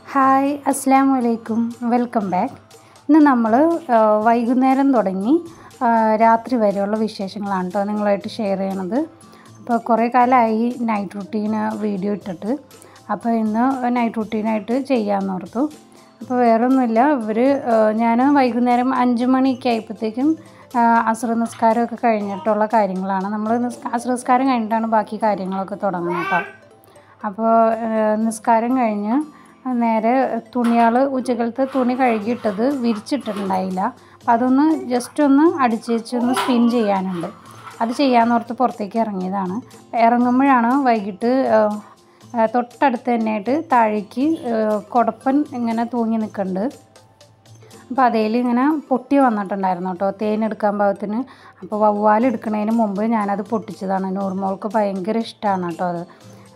hi അസ്സാം വലൈക്കും welcome back ഇന്ന് നമ്മൾ വൈകുന്നേരം തുടങ്ങി ആ, രാത്രി വരെയുള്ള വിശേഷങ്ങളാണ് കേട്ടോ നിങ്ങളായിട്ട് ഷെയർ ചെയ്യണത് അപ്പോൾ കുറേ കാലമായി നൈറ്റ് റുട്ടീന് വീഡിയോ ഇട്ടിട്ട് അപ്പോൾ ഇന്ന് നൈറ്റ് റുട്ടീനായിട്ട് ചെയ്യാമെന്ന് ഓർത്തു അപ്പോൾ വേറൊന്നുമില്ല ഇവർ ഞാൻ വൈകുന്നേരം അഞ്ച് മണിയൊക്കെ ആയപ്പോഴത്തേക്കും അസ്ര നിസ്കാരമൊക്കെ കഴിഞ്ഞിട്ടുള്ള കാര്യങ്ങളാണ് നമ്മൾ അസ്ര നിസ്കാരം കഴിഞ്ഞിട്ടാണ് ബാക്കി കാര്യങ്ങളൊക്കെ തുടങ്ങുന്നത് കേട്ടോ അപ്പോൾ നിസ്കാരം കഴിഞ്ഞ് നേരെ തുണിയാൾ ഉച്ചക്കലത്തെ തുണി കഴുകിയിട്ടത് വിരിച്ചിട്ടുണ്ടായില്ല അപ്പം അതൊന്ന് ജസ്റ്റ് ഒന്ന് അടിച്ച് വെച്ചൊന്ന് സ്പിൻ ചെയ്യാനുണ്ട് അത് ചെയ്യാമെന്നോർത്ത് പുറത്തേക്ക് ഇറങ്ങിയതാണ് ഇറങ്ങുമ്പോഴാണ് വൈകിട്ട് ആ, ആ, തൊട്ടടുത്ത് തന്നെയായിട്ട് താഴേക്ക് ആ, കുടപ്പൻ ഇങ്ങനെ തൂങ്ങി നിൽക്കുന്നുണ്ട് അപ്പോൾ അതേൽ ഇങ്ങനെ പൊട്ടി വന്നിട്ടുണ്ടായിരുന്നു കേട്ടോ തേൻ എടുക്കാൻ പാകത്തിന് അപ്പോൾ വവ്വാൽ എടുക്കുന്നതിന് മുമ്പ് ഞാനത് പൊട്ടിച്ചതാണ് നൂർമോൾക്ക് ഭയങ്കര ഇഷ്ടമാണ് കേട്ടോ അത്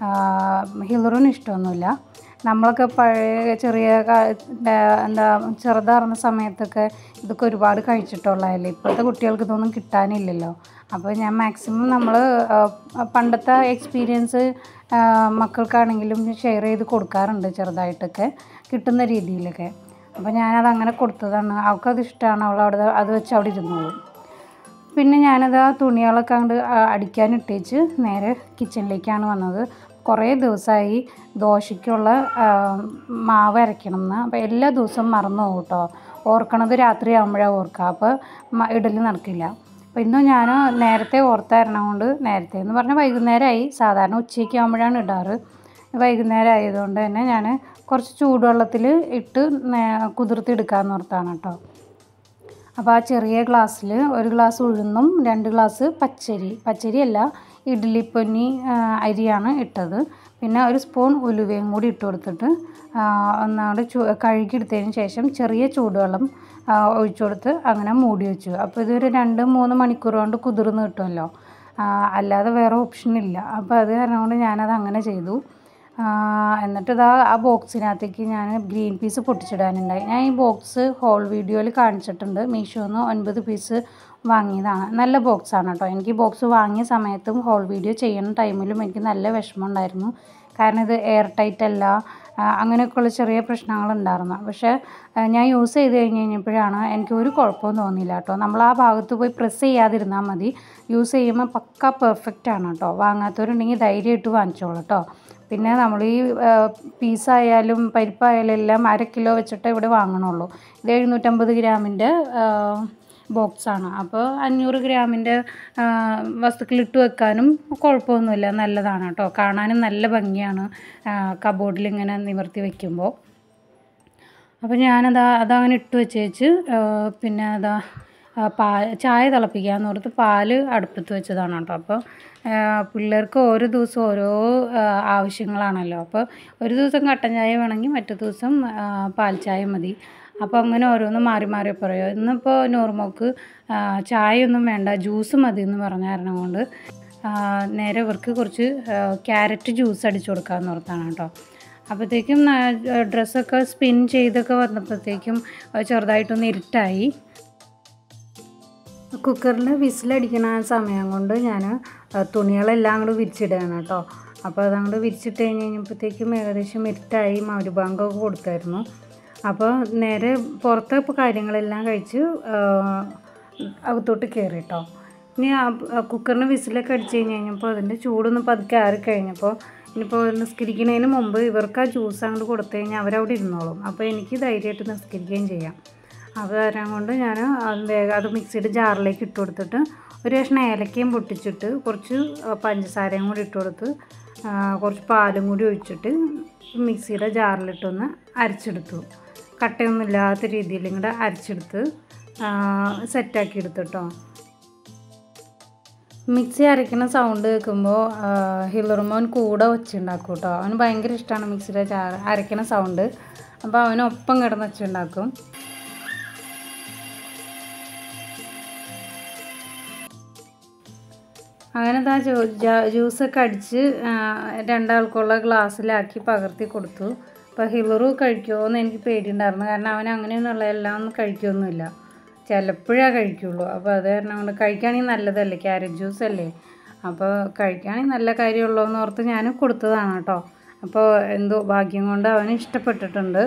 ഹിലറിന് ഇഷ്ടമൊന്നുമില്ല നമ്മളൊക്കെ പഴയ ചെറിയ കാ- എന്താ- എന്താ ചെറുതാറുന്ന സമയത്തൊക്കെ ഇതൊക്കെ ഒരുപാട് കഴിച്ചിട്ടുള്ളതല്ലേ ഇപ്പോഴത്തെ കുട്ടികൾക്ക് ഇതൊന്നും കിട്ടാനില്ലല്ലോ അപ്പോൾ ഞാൻ മാക്സിമം നമ്മൾ പണ്ടത്തെ എക്സ്പീരിയൻസ് മക്കൾക്കാണെങ്കിലും ഷെയർ ചെയ്ത് കൊടുക്കാറുണ്ട് ചെറുതായിട്ടൊക്കെ കിട്ടുന്ന രീതിയിലൊക്കെ അപ്പോൾ ഞാനത് അങ്ങനെ കൊടുത്തതാണ് അവൾക്കത് ഇഷ്ടമാണ് അവൾ അവിടെ അത് വെച്ച് അവിടെ ഇരുന്നോളും പിന്നെ ഞാനത് ആ തുണികളൊക്കെ അങ്ങോട്ട് അടിക്കാൻ ഇട്ടേച്ച് നേരെ കിച്ചണിലേക്കാണ് വന്നത് കുറേ ദിവസമായി ദോശയ്ക്കുള്ള ആ, മാവ് അരയ്ക്കണം എന്ന് അപ്പോൾ എല്ലാ ദിവസവും മറന്നു പോകും കേട്ടോ ഓർക്കണത് രാത്രി ആകുമ്പോഴാണ് ഓർക്കുക അപ്പോൾ മ- ഇടൽ നടക്കില്ല അപ്പോൾ ഇന്നും ഞാൻ നേരത്തെ ഓർത്താരണം കൊണ്ട് നേരത്തെ എന്ന് പറഞ്ഞാൽ വൈകുന്നേരമായി സാധാരണ ഉച്ചയ്ക്ക് ആകുമ്പോഴാണ് ഇടാറ് വൈകുന്നേരം ആയതുകൊണ്ട് തന്നെ ഞാൻ കുറച്ച് ചൂടുവെള്ളത്തിൽ ഇട്ട് നേ- കുതിർത്തിയെടുക്കാമെന്ന് ഓർത്താണ് കേട്ടോ അപ്പോൾ ആ ചെറിയ ഗ്ലാസ്സിൽ ഒരു ഗ്ലാസ് ഉഴുന്നും രണ്ട് ഗ്ലാസ് പച്ചരി പച്ചരിയല്ല ഇഡ്ഡലിപ്പൊന്നി ആ, അരിയാണ് ഇട്ടത് പിന്നെ ഒരു സ്പൂൺ ഉലുവയും കൂടി ഇട്ട് കൊടുത്തിട്ട് ആ, ഒന്നാമത് ചു കഴുകിയെടുത്തതിന് ശേഷം ചെറിയ ചൂടുവെള്ളം ആ, ഒഴിച്ചു കൊടുത്ത് അങ്ങനെ മൂടി വെച്ചു അപ്പോൾ ഇതൊരു രണ്ട് മൂന്ന് മണിക്കൂർ കൊണ്ട് കുതിർന്ന് കിട്ടുമല്ലോ ആ, അല്ലാതെ വേറെ ഓപ്ഷൻ ഇല്ല അപ്പോൾ അത് കാരണം കൊണ്ട് ഞാനത് അങ്ങനെ ചെയ്തു ആ, എന്നിട്ട് ഇതാ ആ ബോക്സിനകത്തേക്ക് ഞാൻ ഗ്രീൻ പീസ് പൊട്ടിച്ചിടാനുണ്ടായി ഞാൻ ഈ ബോക്സ് ഹോൾ വീഡിയോയിൽ കാണിച്ചിട്ടുണ്ട് മീഷോന്ന് ഒൻപത് പീസ് വാങ്ങിയതാണ് നല്ല ബോക്സാണ് കേട്ടോ എനിക്ക് ഈ ബോക്സ് വാങ്ങിയ സമയത്തും ഹോൾ വീഡിയോ ചെയ്യുന്ന ടൈമിലും എനിക്ക് നല്ല വിഷമം ഉണ്ടായിരുന്നു കാരണം ഇത് എയർ ടൈറ്റ് അല്ല ആ, അങ്ങനെയൊക്കെയുള്ള ചെറിയ പ്രശ്നങ്ങളുണ്ടായിരുന്നു പക്ഷേ ആ, ഞാൻ യൂസ് ചെയ്ത് കഴിഞ്ഞ് കഴിഞ്ഞപ്പോഴാണ് എനിക്ക് ഒരു കുഴപ്പവും തോന്നിയില്ല കേട്ടോ നമ്മൾ ആ ഭാഗത്ത് പോയി പ്രസ് ചെയ്യാതിരുന്നാൽ മതി യൂസ് ചെയ്യുമ്പോൾ പക്ക പെർഫെക്റ്റ് ആണ് കേട്ടോ വാങ്ങാത്തവരുണ്ടെങ്കിൽ ധൈര്യമായിട്ട് വാങ്ങിച്ചോളൂ കേട്ടോ പിന്നെ നമ്മൾ ഈ പീസായാലും പരിപ്പായാലും എല്ലാം അര കിലോ വെച്ചിട്ട് ഇവിടെ വാങ്ങണുള്ളൂ ഇത് എഴുന്നൂറ്റമ്പത് ഗ്രാമിൻ്റെ ബോക്സാണ് അപ്പോൾ അഞ്ഞൂറ് ഗ്രാമിൻ്റെ വസ്തുക്കൾ ഇട്ട് വെക്കാനും കുഴപ്പമൊന്നുമില്ല നല്ലതാണ് കേട്ടോ കാണാനും നല്ല ഭംഗിയാണ് കബോർഡിൽ ഇങ്ങനെ നിവർത്തി വെക്കുമ്പോൾ അപ്പോൾ ഞാനതാ അതങ്ങനെ ഇട്ട് വെച്ചേച്ച് ആ, പിന്നെ അതാ ആ, പാ ചായ തിളപ്പിക്കാമെന്ന് ഓർത്ത് പാല് അടുപ്പത്ത് വെച്ചതാണ് കേട്ടോ അപ്പോൾ ആ, പിള്ളേർക്ക് ഓരോ ദിവസം ഓരോ ആ, ആവശ്യങ്ങളാണല്ലോ അപ്പോൾ ഒരു ദിവസം കട്ടൻ ചായ വേണമെങ്കിൽ മറ്റു ദിവസം ആ, പാൽ ചായ മതി അപ്പോൾ അങ്ങനെ ഓരോന്ന് മാറി മാറി പറയുമോ ഇന്നിപ്പോൾ നോർമോക്ക് ആ, ചായയൊന്നും വേണ്ട ജ്യൂസ് മതി എന്ന് പറഞ്ഞ കാരണം കൊണ്ട് ആ, നേരെ ഇവർക്ക് കുറച്ച് ആ, ക്യാരറ്റ് ജ്യൂസ് അടിച്ചു കൊടുക്കാമെന്ന് ഓർത്താണ് കേട്ടോ അപ്പോഴത്തേക്കും ഡ്രസ്സൊക്കെ സ്പിൻ ചെയ്തൊക്കെ വന്നപ്പോഴത്തേക്കും ചെറുതായിട്ടൊന്ന് ഇരുട്ടായി കുക്കറിൽ വിസിലടിക്കണ ആ സമയം കൊണ്ട് ഞാൻ തുണികളെല്ലാം കൂടെ വിരിച്ചിടുകയാണ് കേട്ടോ അപ്പോൾ അതങ്ങോട്ട് വിരിച്ചിട്ട് കഴിഞ്ഞ് കഴിഞ്ഞപ്പോഴത്തേക്കും ഏകദേശം ഇരുട്ടായി മൗരുഭാഗമൊക്കെ കൊടുത്തായിരുന്നു അപ്പോൾ നേരെ പുറത്തെ ഇപ്പോൾ കാര്യങ്ങളെല്ലാം കഴിച്ച് ആ, അകത്തോട്ട് കയറി കേട്ടോ ഇനി ആ ആ കുക്കറിന് വിസിലൊക്കെ അടിച്ച് കഴിഞ്ഞ് കഴിഞ്ഞപ്പോൾ അതിൻ്റെ ചൂടൊന്ന് പതുക്കെ ആറി കഴിഞ്ഞപ്പോൾ ഇനിയിപ്പോൾ നിസ്കരിക്കുന്നതിന് മുമ്പ് ഇവർക്ക് ആ ജ്യൂസ് അങ്ങോട്ട് കൊടുത്തു കഴിഞ്ഞാൽ അവരവിടെ ഇരുന്നോളും അപ്പോൾ എനിക്ക് ധൈര്യമായിട്ട് നിസ്കരിക്കുകയും ചെയ്യാം അത് കാരണം കൊണ്ട് ഞാൻ അത് വേഗം അത് മിക്സിയുടെ ജാറിലേക്ക് ഇട്ട് കൊടുത്തിട്ട് ഒരു കഷ്ണം ഏലക്കയും പൊട്ടിച്ചിട്ട് കുറച്ച് പഞ്ചസാരയും കൂടി ഇട്ട് കൊടുത്ത് ആ, കുറച്ച് പാലും കൂടി ഒഴിച്ചിട്ട് മിക്സിയുടെ ജാറിലിട്ടൊന്ന് അരച്ചെടുത്തു കട്ടയൊന്നും ഇല്ലാത്ത രീതിയിൽ ഇങ്ങോട്ട് അരച്ചെടുത്ത് സെറ്റാക്കി എടുത്തിട്ടോ മിക്സി അരയ്ക്കുന്ന സൗണ്ട് കേൾക്കുമ്പോൾ ഹിലർമോൻ കൂടെ വെച്ചുണ്ടാക്കും കേട്ടോ അവന് ഭയങ്കര ഇഷ്ടമാണ് മിക്സിയുടെ ചാറ് അരയ്ക്കുന്ന സൗണ്ട് അപ്പോൾ അവനൊപ്പം കിടന്ന് വെച്ചുണ്ടാക്കും അങ്ങനെ താ ജ്യൂസൊക്കെ അടിച്ച് ആ, രണ്ടാൾക്കുള്ള ഗ്ലാസ്സിലാക്കി പകർത്തി കൊടുത്തു അപ്പോൾ ഹിലറു കഴിക്കുമോ എന്ന് എനിക്ക് പേടിയുണ്ടായിരുന്നു കാരണം അവൻ അങ്ങനെയൊന്നുള്ള എല്ലാം ഒന്നും കഴിക്കുമൊന്നുമില്ല ചിലപ്പോഴേ കഴിക്കുള്ളൂ അപ്പോൾ അത് കാരണം കൊണ്ട് കഴിക്കുകയാണെങ്കിൽ നല്ലതല്ലേ ക്യാരറ്റ് ജ്യൂസ് അല്ലേ അപ്പോൾ കഴിക്കുകയാണെങ്കിൽ നല്ല കാര്യമുള്ളൂ എന്ന് ഓർത്ത് ഞാൻ കൊടുത്തതാണ് കേട്ടോ അപ്പോൾ എന്തോ ഭാഗ്യം കൊണ്ട് അവന് ഇഷ്ടപ്പെട്ടിട്ടുണ്ട്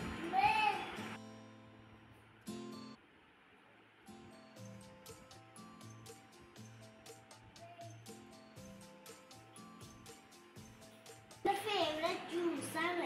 The favorite juice ആണ്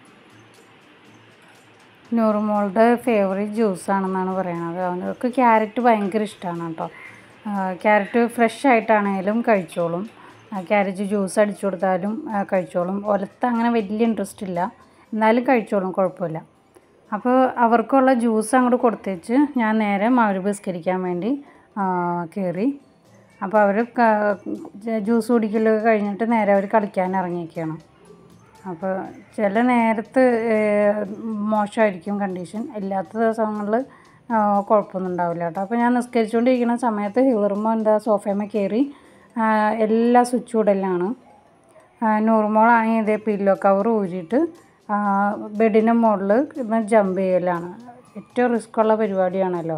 നൂറുമോളുടെ ഫേവറേറ്റ് ജ്യൂസാണെന്നാണ് പറയണത് അവർക്ക് ക്യാരറ്റ് ഭയങ്കര ഇഷ്ടമാണ് കേട്ടോ ക്യാരറ്റ് ഫ്രഷ് ആയിട്ടാണേലും കഴിച്ചോളും ക്യാരറ്റ് ജ്യൂസ് അടിച്ചു കൊടുത്താലും ആ, കഴിച്ചോളും ഒലത്ത് അങ്ങനെ വലിയ ഇൻട്രസ്റ്റ് ഇല്ല എന്നാലും കഴിച്ചോളും കുഴപ്പമില്ല അപ്പോൾ അവർക്കുള്ള ജ്യൂസ് അങ്ങോട്ട് കൊടുത്തേച്ച് ഞാൻ നേരെ മഴ ബിസ്കരിക്കാൻ വേണ്ടി കയറി അപ്പോൾ അവർ ജ്യൂസ് കുടിക്കലൊക്കെ കഴിഞ്ഞിട്ട് നേരെ അവർ കളിക്കാൻ ഇറങ്ങിയൊക്കെയാണ് അപ്പോൾ ചില നേരത്ത് ഏഹ്, മോശമായിരിക്കും കണ്ടീഷൻ ഇല്ലാത്ത ദിവസങ്ങളിൽ കുഴപ്പമൊന്നും ഉണ്ടാവില്ല കേട്ടോ അപ്പോൾ ഞാൻ നിസ്കരിച്ചുകൊണ്ടിരിക്കുന്ന സമയത്ത് ഹിളറുമ്പോൾ എന്താ സോഫയമേ കയറി ആ, എല്ലാ സ്വിച്ച് ഇടലാണ് നൂറുമോളാണെങ്കിൽ ഇതേ പില്ലോ കവർ ഊരിയിട്ട് ബെഡിൻ്റെ മുകളിൽ ഇന്ന് ജമ്പ് ചെയ്യലാണ് ഏറ്റവും റിസ്ക് ഉള്ള പരിപാടിയാണല്ലോ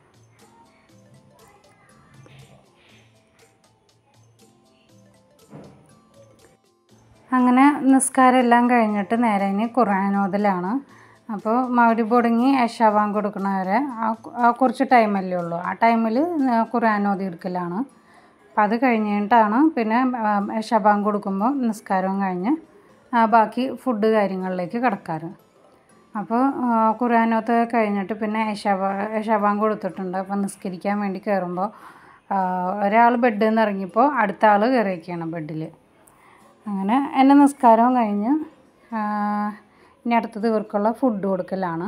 അങ്ങനെ നിസ്കാരം എല്ലാം കഴിഞ്ഞിട്ട് നേരെ ഇനി ഖുർആാനോദലാണ് അപ്പോൾ മൗരി പൊടുങ്ങി ഏഷാവാൻ കൊടുക്കണവരെ ആ ആ കുറച്ച് ടൈമല്ലേ ഉള്ളൂ ആ ടൈമിൽ ഖുർആാനോദി എടുക്കലാണ് അപ്പം അത് കഴിഞ്ഞിട്ടാണ് പിന്നെ ഏഷാബാൻ കൊടുക്കുമ്പോൾ നിസ്കാരവും കഴിഞ്ഞ് ആ ബാക്കി ഫുഡ് കാര്യങ്ങളിലേക്ക് കിടക്കാറ് അപ്പോൾ ഖുർആാനോത്ത് കഴിഞ്ഞിട്ട് പിന്നെ ഏഷാബാ ഏഷാബാൻ കൊടുത്തിട്ടുണ്ട് അപ്പോൾ നിസ്കരിക്കാൻ വേണ്ടി കയറുമ്പോൾ ഒരാൾ ബെഡിൽ നിന്ന് ഇറങ്ങിയപ്പോൾ അടുത്ത ആൾ കയറിയൊക്കെയാണ് ബെഡിൽ അങ്ങനെ എൻ്റെ നിസ്കാരവും കഴിഞ്ഞ് ആ, ഇനി അടുത്തത് ഇവർക്കുള്ള ഫുഡ് കൊടുക്കലാണ്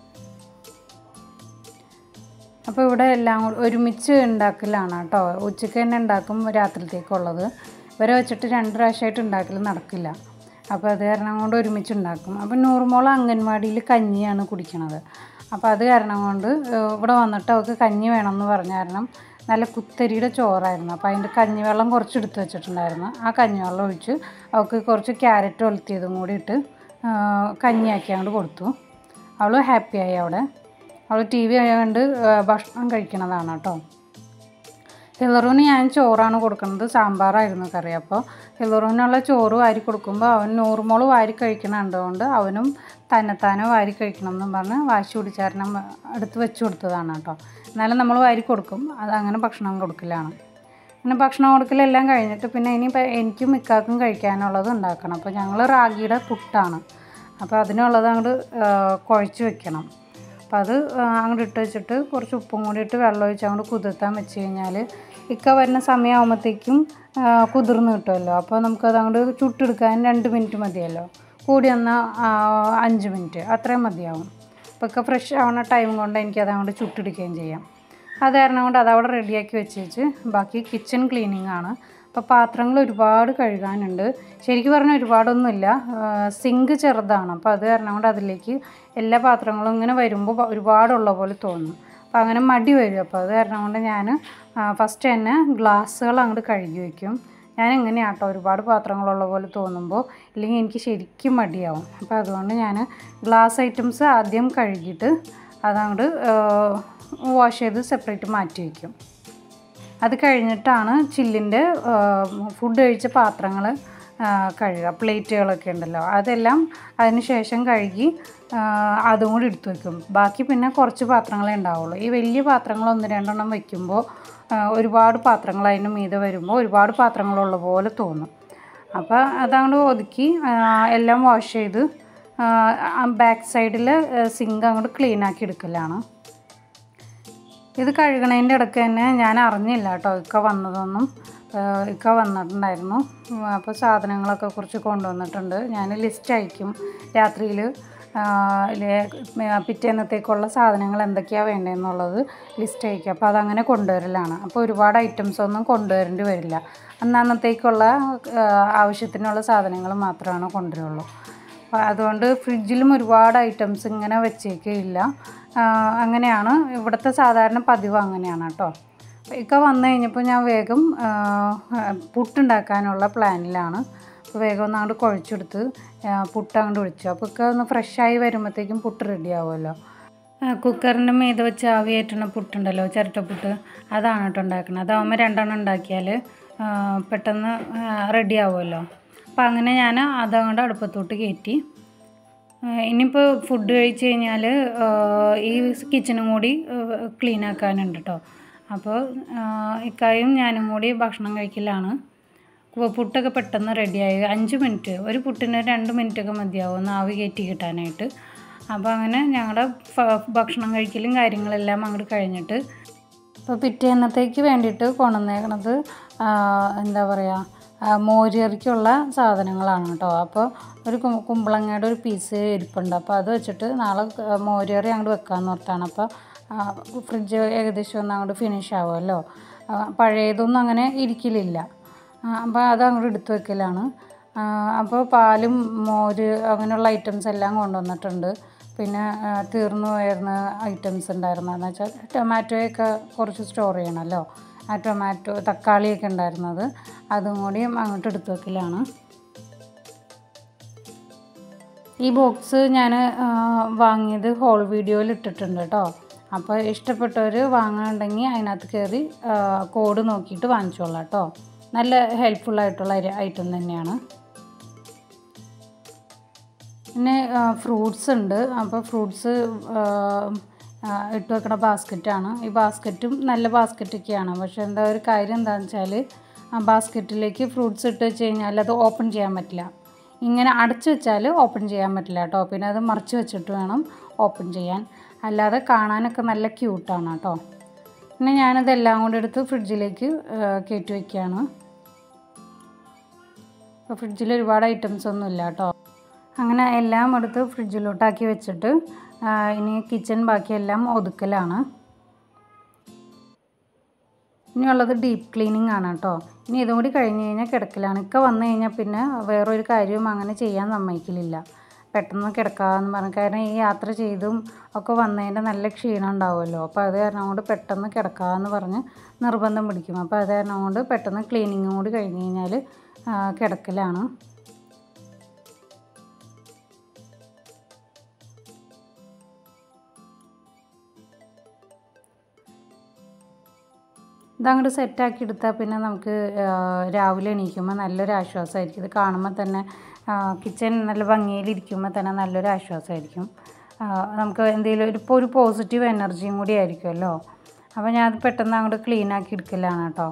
അപ്പോൾ ഇവിടെ എല്ലാം കൂടി ഒരുമിച്ച് ഉണ്ടാക്കലാണ് കേട്ടോ ഉച്ചയ്ക്ക് തന്നെ ഉണ്ടാക്കും രാത്രിത്തേക്കുള്ളത് ഇവരെ വെച്ചിട്ട് രണ്ട് പ്രാവശ്യമായിട്ട് ഉണ്ടാക്കൽ നടക്കില്ല അപ്പോൾ അത് കാരണം കൊണ്ട് ഒരുമിച്ച് ഉണ്ടാക്കും അപ്പോൾ നൂറുമോൾ അംഗൻവാടിയിൽ കഞ്ഞിയാണ് കുടിക്കണത് അപ്പോൾ അത് കാരണം കൊണ്ട് ഏഹ്, ഇവിടെ വന്നിട്ട് അവൾക്ക് കഞ്ഞി വേണമെന്ന് പറഞ്ഞ കാരണം നല്ല കുത്തരിയുടെ ചോറായിരുന്നു അപ്പോൾ അതിൻ്റെ കഞ്ഞിവെള്ളം കുറച്ച് എടുത്ത് വെച്ചിട്ടുണ്ടായിരുന്നു ആ കഞ്ഞിവെള്ളം ഒഴിച്ച് അവൾക്ക് കുറച്ച് ക്യാരറ്റ് ഒലത്തിയതും കൂടി ഇട്ട് ആ, കഞ്ഞിയാക്കി അങ്ങോട്ട് കൊടുത്തു അവൾ ഹാപ്പിയായി അവിടെ അവൾ ടി വി കണ്ട് ആ, ഭക്ഷണം കഴിക്കണതാണ് കേട്ടോ ഹിലറൂന് ഞാൻ ചോറാണ് കൊടുക്കുന്നത് സാമ്പാറായിരുന്നു കറി അപ്പോൾ ഹിലറൂനുള്ള ചോറ് വാരി കൊടുക്കുമ്പോൾ അവൻ നൂറുമോള് വാരി കഴിക്കണതുകൊണ്ട് അവനും തന്നെത്താനെ വാരി കഴിക്കണം എന്നും പറഞ്ഞ് വാശി പിടിച്ചാരണം അടുത്ത് വെച്ച് കൊടുത്തതാണ് കേട്ടോ എന്നാലും നമ്മൾ വാരി കൊടുക്കും അത് അങ്ങനെ ഭക്ഷണം കൊടുക്കലാണ് പിന്നെ ഭക്ഷണം കൊടുക്കലെല്ലാം കഴിഞ്ഞിട്ട് പിന്നെ ഇനിയിപ്പോൾ എനിക്കും മിക്കാക്കും കഴിക്കാനുള്ളത് ഉണ്ടാക്കണം അപ്പോൾ ഞങ്ങൾ റാഗിയുടെ പുട്ടാണ് അപ്പോൾ അതിനുള്ളത് അങ്ങോട്ട് കുഴച്ച് വെക്കണം അപ്പം അത് അങ്ങോട്ട് ഇട്ട് വെച്ചിട്ട് കുറച്ച് ഉപ്പും കൂടി ഇട്ട് വെള്ളം ഒഴിച്ച് അങ്ങോട്ട് കുതിർത്താൻ വെച്ച് കഴിഞ്ഞാൽ ഇക്ക വരുന്ന സമയമാകുമ്പോഴത്തേക്കും കുതിർന്ന് കിട്ടുമല്ലോ അപ്പോൾ നമുക്കത് അങ്ങോട്ട് ചുട്ടെടുക്കാൻ രണ്ട് മിനിറ്റ് മതിയല്ലോ കൂടി വന്നാൽ അഞ്ച് മിനിറ്റ് അത്രയും മതിയാവും അപ്പോൾ ഒക്കെ ഫ്രഷ് ആവുന്ന ടൈം കൊണ്ട് എനിക്കത് അങ്ങോട്ട് ചുട്ടെടുക്കുകയും ചെയ്യാം അത് കാരണം കൊണ്ട് അതവിടെ റെഡിയാക്കി വെച്ചേച്ച് ബാക്കി കിച്ചൺ ക്ലീനിങ് ആണ് അപ്പോൾ പാത്രങ്ങൾ ഒരുപാട് കഴുകാനുണ്ട് ശരിക്കും പറഞ്ഞാൽ ഒരുപാടൊന്നുമില്ല സിങ്ക് ചെറുതാണ് അപ്പോൾ അത് കാരണം കൊണ്ട് അതിലേക്ക് എല്ലാ പാത്രങ്ങളും ഇങ്ങനെ വരുമ്പോൾ പ- ഒരുപാടുള്ള പോലെ തോന്നും അപ്പോൾ അങ്ങനെ മടി വരും അപ്പോൾ അത് കാരണം കൊണ്ട് ഞാൻ ഫസ്റ്റ് തന്നെ ഗ്ലാസ്സുകൾ അങ്ങോട്ട് കഴുകി വയ്ക്കും ഞാൻ എങ്ങനെയാണ് കേട്ടോ ഒരുപാട് പാത്രങ്ങളുള്ള പോലെ തോന്നുമ്പോൾ ഇല്ലെങ്കിൽ എനിക്ക് ശരിക്കും മടിയാവും അപ്പോൾ അതുകൊണ്ട് ഞാൻ ഗ്ലാസ് ഐറ്റംസ് ആദ്യം കഴുകിയിട്ട് അതങ്ങോട്ട് വാഷ് ചെയ്ത് സെപ്പറേറ്റ് മാറ്റി വയ്ക്കും അത് കഴിഞ്ഞിട്ടാണ് ചില്ലിൻ്റെ ഫുഡ് കഴിച്ച പാത്രങ്ങൾ കഴുകുക പ്ലേറ്റുകളൊക്കെ ഉണ്ടല്ലോ അതെല്ലാം അതിന് ശേഷം കഴുകി ആ, അതും കൂടി എടുത്തു വെക്കും ബാക്കി പിന്നെ കുറച്ച് പാത്രങ്ങളേ ഉണ്ടാവുള്ളൂ ഈ വലിയ പാത്രങ്ങൾ ഒന്ന് രണ്ടെണ്ണം വെക്കുമ്പോൾ ആ, ഒരുപാട് പാത്രങ്ങൾ അതിന് മീതെ വരുമ്പോൾ ഒരുപാട് പാത്രങ്ങളുള്ള പോലെ തോന്നും അപ്പോൾ അതങ്ങോട്ട് ഒതുക്കി ആ, എല്ലാം വാഷ് ചെയ്ത് ബാക്ക് സൈഡിൽ സിങ്ക് അങ്ങോട്ട് ക്ലീൻ ആക്കി എടുക്കലാണ് ഇത് കഴുകണതിൻ്റെ ഇടയ്ക്ക് തന്നെ ഞാൻ അറിഞ്ഞില്ല കേട്ടോ ഇക്ക വന്നതൊന്നും ഏഹ് ഇക്ക വന്നിട്ടുണ്ടായിരുന്നു ഉം, അപ്പോൾ സാധനങ്ങളൊക്കെ കുറച്ച് കൊണ്ടുവന്നിട്ടുണ്ട് ഞാൻ ലിസ്റ്റ് അയക്കും രാത്രിയിൽ പിറ്റേന്നത്തേക്കുള്ള സാധനങ്ങൾ എന്തൊക്കെയാണ് വേണ്ടതെന്നുള്ളത് ലിസ്റ്റ് അയക്കും അപ്പോൾ അതങ്ങനെ കൊണ്ടുവരലാണ് അപ്പോൾ ഒരുപാട് ഐറ്റംസ് ഒന്നും കൊണ്ടുവരേണ്ടി വരില്ല അന്നന്നത്തേക്കുള്ള ഏഹ് ആവശ്യത്തിനുള്ള സാധനങ്ങൾ മാത്രമാണ് കൊണ്ടുവരുള്ളൂ അപ്പോൾ അതുകൊണ്ട് ഫ്രിഡ്ജിലും ഒരുപാട് ഐറ്റംസ് ഇങ്ങനെ വെച്ചേക്കില്ല അങ്ങനെയാണ് ഇവിടുത്തെ സാധാരണ പതിവ് അങ്ങനെയാണ് കേട്ടോ ഇക്ക വന്നു കഴിഞ്ഞപ്പോൾ ഞാൻ വേഗം ആ, പുട്ടുണ്ടാക്കാനുള്ള പ്ലാനിലാണ് അപ്പോൾ വേഗം ഒന്ന് അങ്ങോട്ട് കുഴച്ചെടുത്ത് ആ, പുട്ട് അങ്ങോട്ട് ഒഴിച്ചു അപ്പോൾ ഇക്ക ഒന്ന് ഫ്രഷായി വരുമ്പോഴത്തേക്കും പുട്ട് റെഡി ആവുമല്ലോ കുക്കറിൻ്റെ മീതെ വെച്ച് ആവിയേറ്റുന്ന പുട്ടുണ്ടല്ലോ ചിരട്ടപ്പുട്ട് അതാണ് കേട്ടോ ഉണ്ടാക്കുന്നത് അതാവുമ്പോൾ രണ്ടെണ്ണം ഉണ്ടാക്കിയാൽ ആ, പെട്ടെന്ന് റെഡി ആവുമല്ലോ അപ്പോൾ അങ്ങനെ ഞാൻ അതങ്ങോട്ട് അടുപ്പത്തോട്ട് കയറ്റി ഏഹ് ഇനിയിപ്പോൾ ഫുഡ് കഴിച്ച് കഴിഞ്ഞാൽ ഈ കിച്ചണും കൂടി ക്ലീൻ ആക്കാനുണ്ട് കേട്ടോ അപ്പോൾ ഇക്കായും ഞാനും കൂടി ഭക്ഷണം കഴിക്കലാണ് അപ്പോൾ പുട്ടൊക്കെ പെട്ടെന്ന് റെഡിയായി അഞ്ച് മിനിറ്റ് ഒരു പുട്ടിന് രണ്ട് മിനിറ്റൊക്കെ മതിയാവും ഒന്ന് ആവി കയറ്റി കിട്ടാനായിട്ട് അപ്പോൾ അങ്ങനെ ഞങ്ങളുടെ ഫ- ഭക്ഷണം കഴിക്കലും കാര്യങ്ങളെല്ലാം അങ്ങോട്ട് കഴിഞ്ഞിട്ട് അപ്പോൾ പിറ്റേന്നത്തേക്ക് വേണ്ടിയിട്ട് കൊണ്ടുവന്നേക്കണത് എന്താ പറയുക മോരിയറിക്കുള്ള സാധനങ്ങളാണ് കേട്ടോ അപ്പോൾ ഒരു കു- കുമ്പളങ്ങയുടെ ഒരു പീസ് ഇരിപ്പുണ്ട് അപ്പോൾ അത് വെച്ചിട്ട് നാളെ മോരിയറി അങ്ങോട്ട് വെക്കാമെന്ന് ഓർത്താണ് അപ്പോൾ ഫ്രിഡ്ജ് ഏകദേശം ഒന്ന് അങ്ങോട്ട് ഫിനിഷ് ആവുമല്ലോ ആ, പഴയതൊന്നും അങ്ങനെ ഇരിക്കലില്ല അപ്പോൾ അത് അങ്ങോട്ട് എടുത്തു വെക്കലാണ് ആ, അപ്പോൾ പാലും മോര് അങ്ങനെയുള്ള ഐറ്റംസ് എല്ലാം കൊണ്ടുവന്നിട്ടുണ്ട് പിന്നെ ആ, തീർന്നു പോയിരുന്ന ഐറ്റംസ് ഉണ്ടായിരുന്നു എന്ന് വെച്ചാൽ ടൊമാറ്റോയൊക്കെ കുറച്ച് സ്റ്റോർ ചെയ്യണമല്ലോ ആ ടൊമാറ്റോ തക്കാളിയൊക്കെ ഉണ്ടായിരുന്നത് അതും കൂടി അങ്ങോട്ട് എടുത്തു വെക്കലാണ് ഈ ബോക്സ് ഞാൻ വാങ്ങിയത് ഹോൾ വീഡിയോയിൽ ഇട്ടിട്ടുണ്ട് കേട്ടോ അപ്പോൾ ഇഷ്ടപ്പെട്ടവർ വാങ്ങാനുണ്ടെങ്കിൽ അതിനകത്ത് കയറി കോഡ് നോക്കിയിട്ട് വാങ്ങിച്ചോളാം കേട്ടോ നല്ല ഹെൽപ്ഫുള്ളായിട്ടുള്ള ഐറ്റം തന്നെയാണ് പിന്നെ ഫ്രൂട്ട്സ് ഉണ്ട് അപ്പോൾ ഫ്രൂട്ട്സ് ഇട്ട് വെക്കണ ബാസ്ക്കറ്റാണ് ഈ ബാസ്ക്കറ്റും നല്ല ബാസ്ക്കറ്റൊക്കെയാണ് പക്ഷേ എന്താ ഒരു കാര്യം എന്താണെന്ന് വെച്ചാൽ ആ ബാസ്ക്കറ്റിലേക്ക് ഫ്രൂട്ട്സ് ഇട്ട് വെച്ച് കഴിഞ്ഞാൽ അത് ഓപ്പൺ ചെയ്യാൻ പറ്റില്ല ഇങ്ങനെ അടച്ചു വെച്ചാൽ ഓപ്പൺ ചെയ്യാൻ പറ്റില്ല കേട്ടോ പിന്നെ അത് മറിച്ച് വെച്ചിട്ട് വേണം ഓപ്പൺ ചെയ്യാൻ അല്ലാതെ കാണാനൊക്കെ നല്ല ക്യൂട്ടാണ് കേട്ടോ പിന്നെ ഞാനതെല്ലാം കൂടെ എടുത്ത് ഫ്രിഡ്ജിലേക്ക് കയറ്റി വയ്ക്കുകയാണ് അപ്പോൾ ഫ്രിഡ്ജിൽ ഒരുപാട് ഐറ്റംസ് ഒന്നും ഇല്ല കേട്ടോ അങ്ങനെ എല്ലാം എടുത്ത് ഫ്രിഡ്ജിലോട്ടാക്കി വെച്ചിട്ട് ആ, ഇനി കിച്ചൺ ബാക്കിയെല്ലാം ഒതുക്കലാണ് ഇനിയുള്ളത് ഡീപ്പ് ക്ലീനിങ് ആണ് കേട്ടോ ഇനി ഇതും കൂടി കഴിഞ്ഞ് കഴിഞ്ഞാൽ കിടക്കലാണ് ഇക്ക വന്നു കഴിഞ്ഞാൽ പിന്നെ വേറൊരു കാര്യവും അങ്ങനെ ചെയ്യാൻ സമ്മതിക്കലില്ല പെട്ടെന്ന് കിടക്കാമെന്ന് പറഞ്ഞു കാരണം ഈ യാത്ര ചെയ്തും ഒക്കെ വന്നതിൻ്റെ നല്ല ക്ഷീണം ഉണ്ടാവുമല്ലോ അപ്പോൾ അത് കാരണം കൊണ്ട് പെട്ടെന്ന് കിടക്കാമെന്ന് പറഞ്ഞ് നിർബന്ധം പിടിക്കും അപ്പോൾ അത് കാരണം കൊണ്ട് പെട്ടെന്ന് ക്ലീനിങ്ങും കൂടി കഴിഞ്ഞ് കഴിഞ്ഞാൽ ആ, കിടക്കലാണ് ഇതങ്ങോട്ട് സെറ്റാക്കി എടുത്താൽ പിന്നെ നമുക്ക് ആ, രാവിലെ എണീക്കുമ്പോൾ നല്ലൊരു ആശ്വാസമായിരിക്കും ഇത് കാണുമ്പോൾ തന്നെ കിച്ചൺ നല്ല ഭംഗിയിലിരിക്കുമ്പോൾ തന്നെ നല്ലൊരു ആശ്വാസമായിരിക്കും ആ, നമുക്ക് എന്തെങ്കിലും ഒരു ഇപ്പോൾ ഒരു പോസിറ്റീവ് എനർജിയും കൂടി ആയിരിക്കുമല്ലോ അപ്പോൾ ഞാൻ അത് പെട്ടെന്ന് അങ്ങോട്ട് ക്ലീൻ ആക്കി എടുക്കലാണ് കേട്ടോ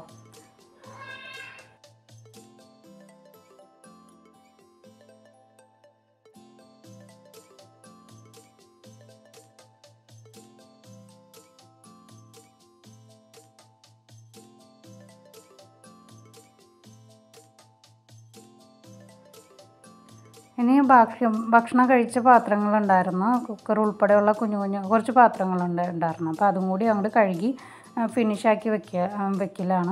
ഇനി ഭക്ഷണം ഭക്ഷണം കഴിച്ച പാത്രങ്ങളുണ്ടായിരുന്നു കുക്കർ ഉൾപ്പെടെയുള്ള കുഞ്ഞു കുഞ്ഞു കുറച്ച് പാത്രങ്ങളുണ്ട് ഉണ്ടായിരുന്നു അപ്പോൾ അതും കൂടി അങ്ങോട്ട് കഴുകി ഫിനിഷാക്കി വെക്കുക ആ, വെക്കലാണ്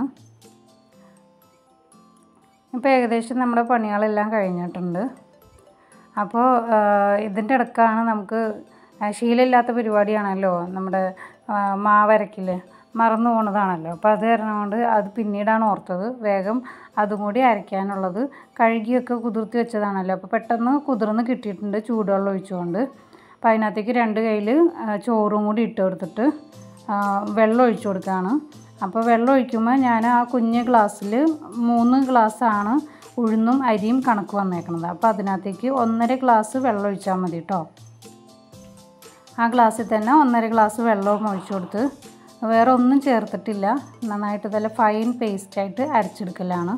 ഇപ്പോൾ ഏകദേശം നമ്മുടെ പണികളെല്ലാം കഴിഞ്ഞിട്ടുണ്ട് അപ്പോൾ ഇതിൻ്റെ ഇടക്കാണ് നമുക്ക് ആ, ശീലമില്ലാത്ത പരിപാടിയാണല്ലോ നമ്മുടെ ആ, മാവരക്കൽ മറന്നു പോണതാണല്ലോ അപ്പോൾ അത് കാരണം കൊണ്ട് അത് പിന്നീടാണ് ഓർത്തത് വേഗം അതും കൂടി അരയ്ക്കാനുള്ളത് കഴുകിയൊക്കെ കുതിർത്തി വെച്ചതാണല്ലോ അപ്പോൾ പെട്ടെന്ന് കുതിർന്ന് കിട്ടിയിട്ടുണ്ട് ചൂടുവെള്ളം ഒഴിച്ചുകൊണ്ട് അപ്പോൾ അതിനകത്തേക്ക് രണ്ട് കയ്യിൽ ചോറും കൂടി ഇട്ട് കൊടുത്തിട്ട് ആ, വെള്ളം ഒഴിച്ചു കൊടുക്കുകയാണ് അപ്പോൾ വെള്ളം ഒഴിക്കുമ്പോൾ ഞാൻ ആ കുഞ്ഞ് ഗ്ലാസ്സിൽ മൂന്ന് ഗ്ലാസ്സാണ് ഉഴുന്നും അരിയും കണക്ക് വന്നേക്കണത് അപ്പോൾ അതിനകത്തേക്ക് ഒന്നര ഗ്ലാസ് വെള്ളം ഒഴിച്ചാൽ മതി കേട്ടോ ആ ഗ്ലാസ്സിൽ തന്നെ ഒന്നര ഗ്ലാസ് വെള്ളവും ഒഴിച്ചു കൊടുത്ത് വേറെ ഒന്നും ചേർത്തിട്ടില്ല നന്നായിട്ട് നല്ല ഫൈൻ പേസ്റ്റായിട്ട് അരച്ചെടുക്കലാണ്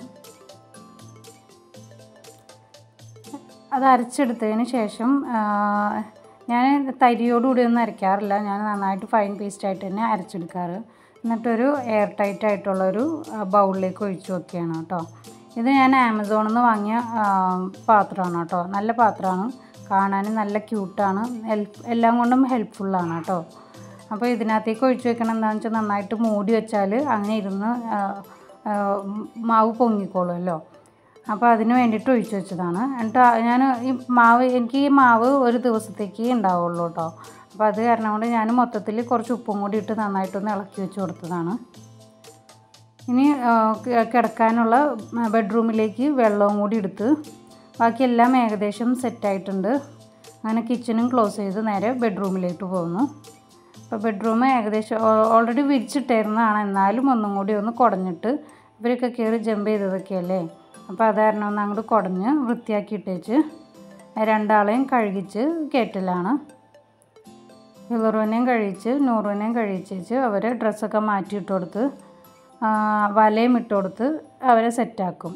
അത് അരച്ചെടുത്തതിന് ശേഷം ആ, ഞാൻ തരിയോടുകൂടി ഒന്നും അരയ്ക്കാറില്ല ഞാൻ നന്നായിട്ട് ഫൈൻ പേസ്റ്റായിട്ട് തന്നെ അരച്ചെടുക്കാറ് എന്നിട്ടൊരു എയർ ടൈറ്റ് ആയിട്ടുള്ളൊരു ബൗളിലേക്ക് ഒഴിച്ചു വെക്കുകയാണ് കേട്ടോ ഇത് ഞാൻ ആമസോണിൽ നിന്ന് വാങ്ങിയ ആ, പാത്രമാണ് കേട്ടോ നല്ല പാത്രമാണ് കാണാനും നല്ല ക്യൂട്ടാണ് എല്ലാം കൊണ്ടും ഹെൽപ്ഫുള്ളാണ് കേട്ടോ അപ്പോൾ ഇതിനകത്തേക്ക് ഒഴിച്ചു വെക്കണം എന്താണെന്ന് വെച്ചാൽ നന്നായിട്ട് മൂടി വെച്ചാൽ അങ്ങനെ ഇരുന്ന് ആ, ആ, മാവ് പൊങ്ങിക്കോളുമല്ലോ അപ്പോൾ അതിന് വേണ്ടിയിട്ട് ഒഴിച്ചു വെച്ചതാണ് എന്നിട്ട് ഞാൻ ഈ മാവ് എനിക്ക് ഈ മാവ് ഒരു ദിവസത്തേക്ക് ഉണ്ടാവുള്ളൂ കേട്ടോ അപ്പോൾ അത് കാരണം കൊണ്ട് ഞാൻ മൊത്തത്തിൽ കുറച്ച് ഉപ്പും കൂടി ഇട്ട് നന്നായിട്ടൊന്ന് ഇളക്കി വെച്ച് കൊടുത്തതാണ് ഇനി ആ, കി- കിടക്കാനുള്ള ബെഡ്റൂമിലേക്ക് വെള്ളവും കൂടി എടുത്ത് ബാക്കിയെല്ലാം ഏകദേശം സെറ്റായിട്ടുണ്ട് അങ്ങനെ കിച്ചണും ക്ലോസ് ചെയ്ത് നേരെ ബെഡ്റൂമിലേക്ക് പോകുന്നു അപ്പോൾ ബെഡ്റൂം ഏകദേശം ഓൾറെഡി വിരിച്ചിട്ടായിരുന്നതാണ് എന്നാലും ഒന്നും കൂടി ഒന്ന് കുടഞ്ഞിട്ട് ഇവരൊക്കെ കയറി ജമ്പ് ചെയ്തതൊക്കെയല്ലേ അപ്പോൾ അത് കാരണം ഒന്ന് അങ്ങോട്ട് കുടഞ്ഞ് വൃത്തിയാക്കി ഇട്ടേച്ച് രണ്ടാളെയും കഴുകിച്ച് കയറ്റലാണ് ഹിലറുവിനെയും കഴിച്ച് നൂറുവിനെയും കഴിച്ചേച്ച് അവർ ഡ്രസ്സൊക്കെ മാറ്റിയിട്ട് കൊടുത്ത് ആ, വലയും ഇട്ട് കൊടുത്ത് അവരെ സെറ്റാക്കും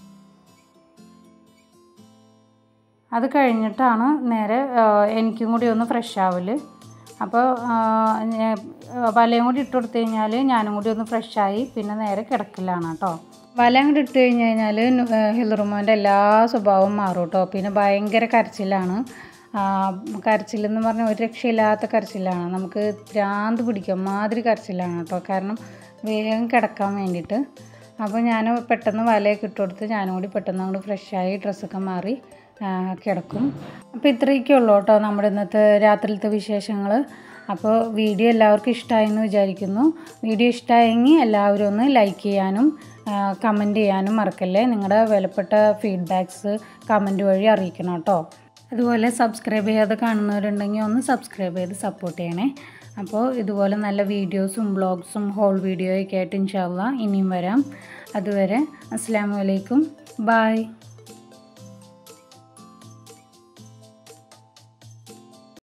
അത് കഴിഞ്ഞിട്ടാണ് നേരെ ആ, എനിക്കും കൂടി ഒന്ന് ഫ്രഷ് ആവല് അപ്പോൾ ആ, ഞാൻ- വലയും കൂടി ഇട്ട് കൊടുത്തു കഴിഞ്ഞാൽ ഞാനും കൂടി ഒന്ന് ഫ്രഷായി പിന്നെ നേരെ കിടക്കലാണ് കേട്ടോ വലയും കൂടി ഇട്ട് കഴിഞ്ഞ് കഴിഞ്ഞാൽ ഹിലറുമോൻ്റെ എല്ലാ സ്വഭാവവും മാറും കേട്ടോ പിന്നെ ഭയങ്കര കരച്ചിലാണ് ആ, കരച്ചിലെന്ന് പറഞ്ഞാൽ ഒരു രക്ഷയില്ലാത്ത കരച്ചിലാണ് നമുക്ക് ഭ്രാന്ത് പിടിക്കും മാതിരി കരച്ചിലാണ് കേട്ടോ കാരണം വേഗം കിടക്കാൻ വേണ്ടിയിട്ട് അപ്പോൾ ഞാൻ പെട്ടെന്ന് വലയൊക്കെ ഇട്ട് കൊടുത്ത് ഞാനും കൂടി പെട്ടെന്ന് അങ്ങോട്ട് ഫ്രഷായി ഡ്രസ്സൊക്കെ മാറി ആ, കിടക്കും അപ്പോൾ ഇത്രയൊക്കെ ഉള്ളൂ കേട്ടോ നമ്മുടെ ഇന്നത്തെ രാത്രിയിലത്തെ വിശേഷങ്ങൾ അപ്പോൾ വീഡിയോ എല്ലാവർക്കും ഇഷ്ടമായി എന്ന് വിചാരിക്കുന്നു വീഡിയോ ഇഷ്ടമായെങ്കിൽ എല്ലാവരും ഒന്ന് ലൈക്ക് ചെയ്യാനും കമൻറ്റ് ചെയ്യാനും മറക്കല്ലേ നിങ്ങളുടെ വിലപ്പെട്ട ഫീഡ്ബാക്ക്സ് കമൻറ്റ് വഴി അറിയിക്കണം കേട്ടോ അതുപോലെ സബ്സ്ക്രൈബ് ചെയ്യാതെ കാണുന്നവരുണ്ടെങ്കിൽ ഒന്ന് സബ്സ്ക്രൈബ് ചെയ്ത് സപ്പോർട്ട് ചെയ്യണേ അപ്പോൾ ഇതുപോലെ നല്ല വീഡിയോസും ബ്ലോഗ്സും ഹോൾ വീഡിയോയൊക്കെ ആയിട്ട് ഇൻഷാല്ല ഇനിയും വരാം അതുവരെ അസ്സാം വലൈക്കും ബായ്